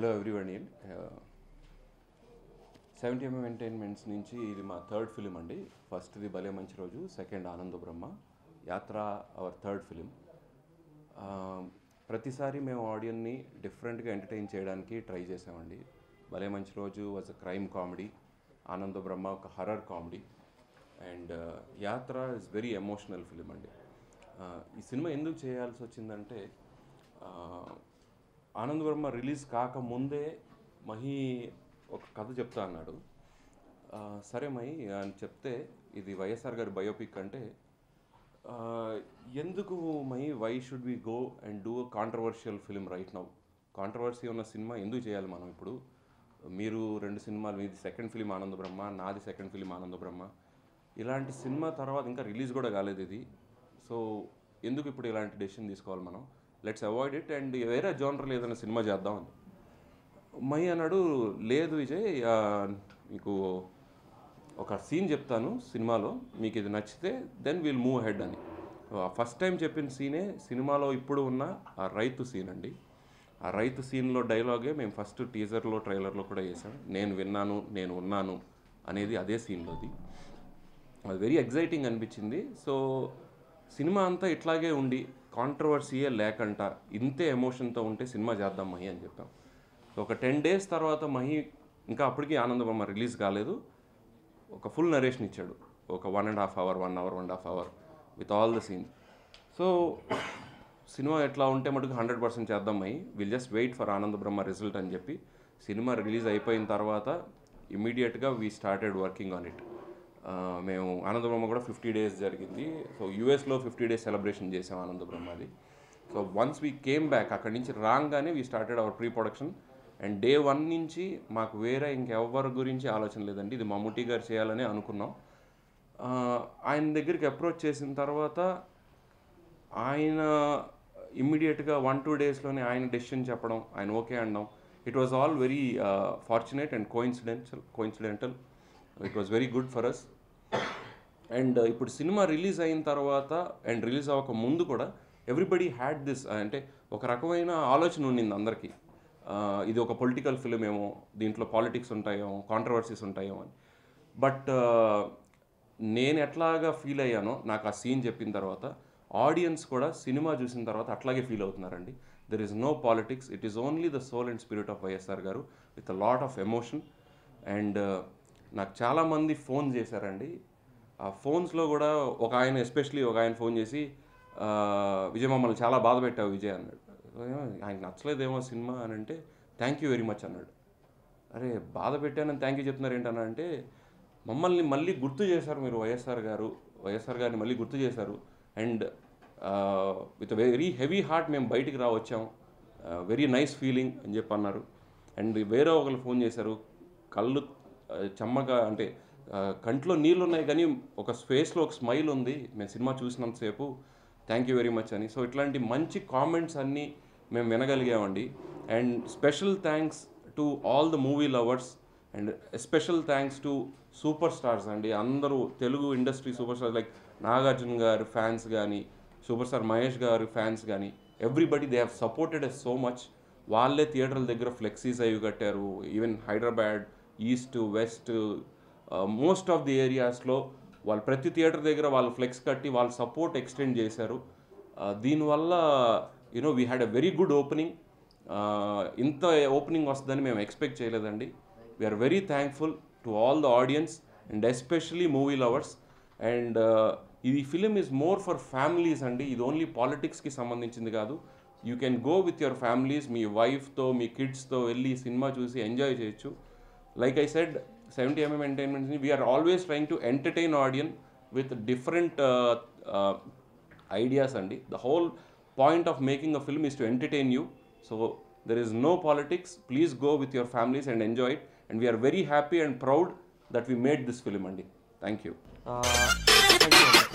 Hello everyone seventy MM entertainments నుంచి ఇది మా థర్డ్ ఫిలిం అండి ఫస్ట్ది భలే మంచి రోజు సెకండ్ ఆనంద బ్రహ్మ యాత్ర అవర్ థర్డ్ ఫిలిం ప్రతిసారి మేము ఆడియన్ని డిఫరెంట్గా ఎంటర్టైన్ చేయడానికి ట్రై చేసామండి భలే మంచి రోజు was a crime comedy Ananda Brahma ఒక horror comedy and Yatra is very emotional film అండి Uh, ఈ సినిమా ఎందుకు చేయాల్సి వచ్చిందంటే uh, ఆనంద్ వర్మ రిలీజ్ కాకముందే మహి ఒక కథ చెప్తా అన్నాడు ఆ, సరే మహి అని చెప్తే ఇది వైఎస్ఆర్ గారి బయోపిక్ అంటే ఆ, ఎందుకు Mahi why should we go and do controversial film right now controversy ఉన్న సినిమా ఎందుకు చేయాలి మనం ఇప్పుడు మీరు రెండు సినిమాలు మీది సెకండ్ ఫిలిం ఆనంద బ్రహ్మ నాది సెకండ్ ఫిలిం ఆనంద బ్రహ్మ ఇలాంటి సినిమా తర్వాత ఇంకా రిలీజ్ కూడా కాలేదు ఇది సో ఎందుకు ఇప్పుడు ఇలాంటి డెసిషన్ తీసుకోవాలి మనం లెట్స్ అవాయిడ్ ఇట్ అండ్ వేరే జోనర్లో ఏదైనా సినిమా చేద్దాం అని మై అన్నాడు లేదు విజయ్ ఆ, మీకు ఒక సీన్ చెప్తాను సినిమాలో మీకు ఇది నచ్చితే దెన్ విల్ మూవ్ హెడ్ అని ఫస్ట్ టైం చెప్పిన సీనే సినిమాలో ఇప్పుడు ఉన్న ఆ రైతు సీన్ అండి ఆ రైతు సీన్లో డైలాగే మేము ఫస్ట్ టీజర్లో ట్రైలర్లో కూడా వేసాం నేను విన్నాను నేను ఉన్నాను అనేది అదే సీన్లోది అది వెరీ ఎగ్జైటింగ్ అనిపించింది సో సినిమా అంతా ఇట్లాగే ఉండి కాంట్రవర్సీయే లేకంట ఇంతే ఎమోషన్తో ఉంటే సినిమా చేద్దాం మహి అని చెప్పాం సో ఒక టెన్ డేస్ తర్వాత మహి ఇంకా అప్పటికి ఆనందబొమ్మ రిలీజ్ కాలేదు ఒక ఫుల్ నరేషన్ ఇచ్చాడు ఒక one and half hour one hour one and half hour with all the scene so సినిమా ఎట్లా ఉంటే మటుకు హండ్రెడ్ పర్సెంట్ చేద్దాం అయ్యి విల్ జస్ట్ వెయిట్ ఫర్ ఆనంద బ్రహ్మ రిజల్ట్ అని చెప్పి సినిమా రిలీజ్ అయిపోయిన తర్వాత ఇమీడియట్గా we started working on it మేము ఆనంద బ్రహ్మ కూడా ఫిఫ్టీ డేస్ జరిగింది సో యూఎస్లో ఫిఫ్టీ డేస్ సెలబ్రేషన్ చేసాం ఆనంద బ్రహ్మది so once we came back అక్కడి నుంచి రాగానే we started our pre production and day one నుంచి మాకు వేరే ఇంకెవ్వరి గురించి ఆలోచన లేదండి ఇది మమ్ముటి గారు చేయాలని అనుకున్నాం ఆ, ఆయన దగ్గరికి అప్రోచ్ చేసిన తర్వాత ఆయన ఇమ్మీడియట్గా వన్ టూ డేస్లోనే ఆయన డెసిషన్ చెప్పడం ఆయన ఓకే అనడం it was all very fortunate and coincidential coincidental it was very good for us and ఇప్పుడు సినిమా రిలీజ్ అయిన తర్వాత అండ్ రిలీజ్ అవ్వక ముందు కూడా ఎవ్రీబడి హ్యాడ్ దిస్ అంటే ఒక రకమైన ఆలోచన ఉండింది అందరికీ ఆ, ఇది ఒక పొలిటికల్ ఫిలిం ఏమో దీంట్లో పాలిటిక్స్ ఉంటాయేమో కాంట్రవర్సీస్ ఉంటాయేమో అని బట్ నేను ఎట్లాగా ఫీల్ అయ్యానో నాకు ఆ సీన్ చెప్పిన తర్వాత ఆడియన్స్ కూడా సినిమా చూసిన తర్వాత అట్లాగే ఫీల్ అవుతున్నారండి there is no politics it is only the soul and spirit of YSR garu with a lot of emotion and నాకు చాలామంది ఫోన్ చేశారండి ఆ ఫోన్స్లో కూడా ఒక ఆయన ఎస్పెషలీ ఒక ఆయన ఫోన్ చేసి ఆ, విజయ్ మమ్మల్ని చాలా బాధ పెట్టావు విజయ్ అన్నాడు ఏమో, ఆయనకు నచ్చలేదేమో సినిమా అని అంటే థ్యాంక్ యూ వెరీ మచ్ అన్నాడు అరే బాధ పెట్టానని థ్యాంక్ యూ చెప్తున్నారు ఏంటన్నా అంటే మమ్మల్ని మళ్ళీ గుర్తు చేశారు మీరు వైఎస్ఆర్ గారు వైఎస్ఆర్ గారిని మళ్ళీ గుర్తు చేశారు and with very heavy heart మేము బయటికి రావచ్చాం వెరీ నైస్ ఫీలింగ్ అని చెప్పి అన్నారు అండ్ వేరే ఒకరు ఫోన్ చేశారు కళ్ళు ఆ, చెమ్మగా అంటే ఆ, కంట్లో నీళ్ళు ఉన్నాయి కానీ ఒక ఫేస్లో ఒక స్మైల్ ఉంది మేము సినిమా చూసినంతసేపు థ్యాంక్ యూ వెరీ మచ్ అని సో ఇట్లాంటి మంచి కామెంట్స్ అన్నీ మేము వినగలిగామండి and special thanks to all the movie lovers and special thanks to super stars అండి అందరూ Telugu industry super stars like Nagarjuna garu fans కానీ super star Mahesh garu fans కానీ everybody they have supported us so much వాళ్ళే థియేటర్ల దగ్గర ఫ్లెక్సీస్ అవి కట్టారు even Hyderabad east west most of the ఏరియాస్లో వాళ్ళు ప్రతి థియేటర్ దగ్గర వాళ్ళు ఫ్లెక్స్ కట్టి వాళ్ళ సపోర్ట్ ఎక్స్టెండ్ చేశారు Uh, దీనివల్ల you know we had a very good opening ఇంత ఓపెనింగ్ వస్తుందని మేము ఎక్స్పెక్ట్ చేయలేదండి we're very thankful to all the audience and especially movie lovers and ఇది film is more for families అండి ఇది ఓన్లీ పాలిటిక్స్కి సంబంధించింది కాదు you can go with your families మీ వైఫ్తో మీ కిడ్స్తో వెళ్ళి సినిమా చూసి ఎంజాయ్ చేయొచ్చు like I said seventy MM entertainments we're always trying to entertain audience with different ideas అండి the whole point of making a film is to entertain you so there is no politics please go with your families and enjoy it and we are very happy and proud that we made this film అండి thank you Uh, thank you.